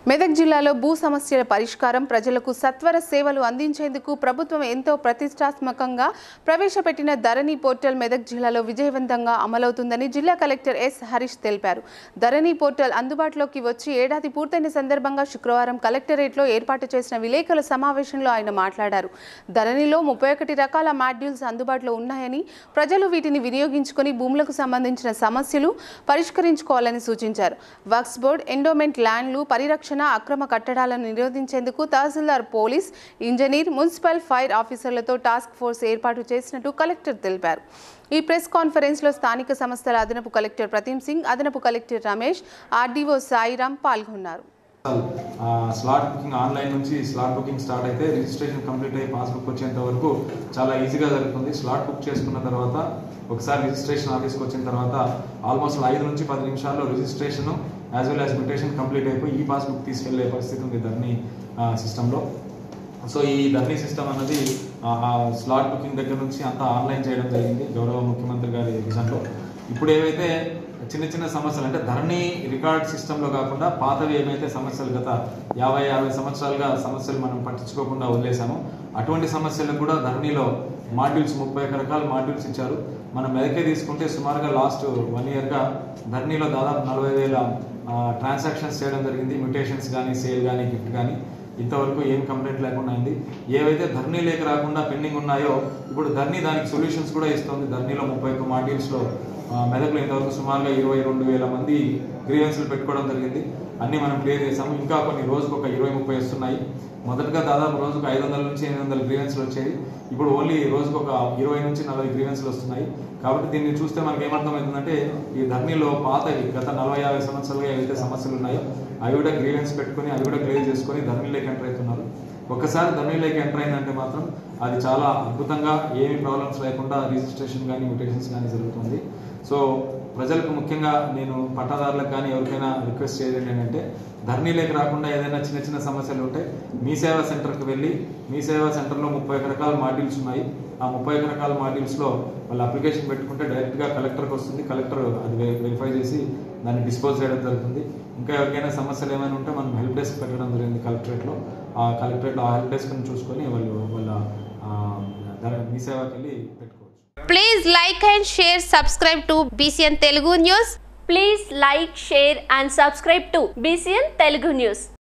మెదక్ జిల్లాలో భూ సమస్యల పరిష్కారం ప్రజలకు సత్వర సేవలు అందించేందుకు ప్రభుత్వం ఎంతో ప్రతిష్టాత్మకంగా ప్రవేశపెట్టిన ధరణి పోర్టల్ మెదక్ జిల్లాలో విజయవంతంగా అమలవుతుందని జిల్లా కలెక్టర్ ఎస్ హరీష్ తెలిపారు ధరణి పోర్టల్ అందుబాటులోకి వచ్చి ఏడాది పూర్తయిన సందర్భంగా శుక్రవారం కలెక్టరేట్లో ఏర్పాటు చేసిన విలేకరుల సమావేశంలో ఆయన మాట్లాడారు ధరణిలో ముప్పై ఒకటి రకాల మాడ్యూల్స్ అందుబాటులో ఉన్నాయని ప్రజలు వీటిని వినియోగించుకొని భూములకు సంబంధించిన సమస్యలు పరిష్కరించుకోవాలని సూచించారు వక్స్ బోర్డ్ ఎండోమెంట్ ల్యాండ్లు పరిరక్షణ అక్రమ కట్టడాలను నిరోధించేందుకు tahsildar police engineer municipal fire ఆఫీసర్లతో టాస్క్ ఫోర్స్ ఏర్పాటు చేసినట్టు కలెక్టర్ తెలిపారు ఈ ప్రెస్ కాన్ఫరెన్స్లో స్థానిక సంస్థల అదనపు కలెక్టర్ ప్రతీం సింగ్ అదనపు కలెక్టర్ రమేష్ ఆర్డీఓ సాయిరాం పాల్గొన్నారు ఆ, స్లాట్ బుకింగ్ ఆన్లైన్ నుంచి స్లాట్ బుకింగ్ స్టార్ట్ అయితే రిజిస్ట్రేషన్ కంప్లీట్ అయ్యి పాస్బుక్ వచ్చేంత వరకు చాలా ఈజీగా జరుగుతుంది స్లాట్ బుక్ చేసుకున్న తర్వాత ఒకసారి రిజిస్ట్రేషన్ ఆఫీస్కి వచ్చిన తర్వాత ఆల్మోస్ట్ ఐదు నుంచి పది నిమిషాల్లో registration as well as mutation complete అయిపోయి ఈ పాస్బుక్ తీసుకెళ్లే పరిస్థితి ఉంది ధర్ని సిస్టంలో సో ఈ ధర్నీ సిస్టమ్ అన్నది ఆ, ఆ స్లాట్ బుకింగ్ దగ్గర నుంచి అంతా ఆన్లైన్ చేయడం జరిగింది గౌరవ ముఖ్యమంత్రి గారి విజన్లో ఇప్పుడు ఏవైతే చిన్న చిన్న సమస్యలు అంటే ధరణి రికార్డ్ సిస్టంలో కాకుండా పాతవి ఏమైతే సమస్యలు గత యాభై యాభై సంవత్సరాలుగా సమస్యలు మనం పట్టించుకోకుండా వదిలేసామో అటువంటి సమస్యలకు కూడా ధరణిలో మాడ్యూల్స్ ముప్పై ఒక రకాల మాడ్యూల్స్ ఇచ్చారు మనం మెదకే తీసుకుంటే సుమారుగా లాస్ట్ వన్ ఇయర్గా ధరణిలో దాదాపు నలభై వేల ట్రాన్సాక్షన్స్ చేయడం జరిగింది మ్యూటేషన్స్ కానీ సేల్ కానీ గిఫ్ట్ కానీ ఇంతవరకు ఏం కంప్లైంట్ లేకుండా అయింది ఏవైతే ధర్నీ లేక రాకుండా పెండింగ్ ఉన్నాయో ఇప్పుడు ధర్నీ దానికి సొల్యూషన్స్ కూడా ఇస్తుంది ధర్నీలో ముప్పై ఒక్క మాడ్యూల్స్లో మెదక్లో ఇంతవరకు సుమారుగా ఇరవై రెండు వేల మంది గ్రీవెన్స్లు పెట్టుకోవడం జరిగింది అన్ని మనం క్లియర్ చేసాము ఇంకా కొన్ని రోజుకు ఒక ఇరవై ముప్పై వస్తున్నాయి మొదటగా దాదాపు రోజుకు ఐదు వందల నుంచి ఎనిమిది వందల గ్రీవెన్స్లు వచ్చేవి ఇప్పుడు ఓన్లీ రోజుకు ఒక ఇరవై నుంచి నలభై గ్రీవెన్స్లు వస్తున్నాయి కాబట్టి దీన్ని చూస్తే మనకి ఏమర్థమవుతుందంటే ఈ ధర్నీలో పాతవి గత నలభై యాభై సంవత్సరాలుగా ఏవైతే సమస్యలు ఉన్నాయో అవి కూడా గ్రీవెన్స్ పెట్టుకొని అవి కూడా క్లియర్ చేసుకొని ధర్నీలోకి ఎంటర్ అవుతున్నారు ఒక్కసారి ధర్నీలోకి ఎంటర్ అయిందంటే మాత్రం అది చాలా అద్భుతంగా ఏమి ప్రాబ్లమ్స్ లేకుండా రిజిస్ట్రేషన్ కానీ మ్యూటేషన్స్ కానీ జరుగుతుంది సో ప్రజలకు ముఖ్యంగా నేను పట్టాదారులకు కానీ ఎవరికైనా రిక్వెస్ట్ చేయడం ఏంటంటే ధర్నీలోకి రాకుండా ఏదైనా చిన్న చిన్న సమస్యలు ఉంటే మీ సేవా సెంటర్కి వెళ్ళి మీ సేవా సెంటర్లో ముప్పై ఒక రకాల మాడ్యూల్స్ ఉన్నాయి ఆ ముప్పై ఒక రకాల మాడ్యూల్స్లో వాళ్ళు అప్లికేషన్ పెట్టుకుంటే డైరెక్ట్గా కలెక్టర్కి వస్తుంది కలెక్టర్ అది వె- వెరిఫై చేసి దాన్ని డిస్పోజ్ చేయడం జరుగుతుంది ఇంకా ఎవరికైనా సమస్యలు ఏమైనా ఉంటే మనం హెల్ప్ డెస్క్ పెట్టడం జరిగింది కలెక్టరేట్లో ఆ కలెక్టరేట్లో ఆ హెల్ప్ డెస్క్ని చూసుకొని వాళ్ళు వాళ్ళ ఆ, ధర- మీ సేవకి వెళ్ళి పెట్టుకోవచ్చు Please like and share, subscribe to BCN Telugu News. Please like, share and subscribe to BCN Telugu News.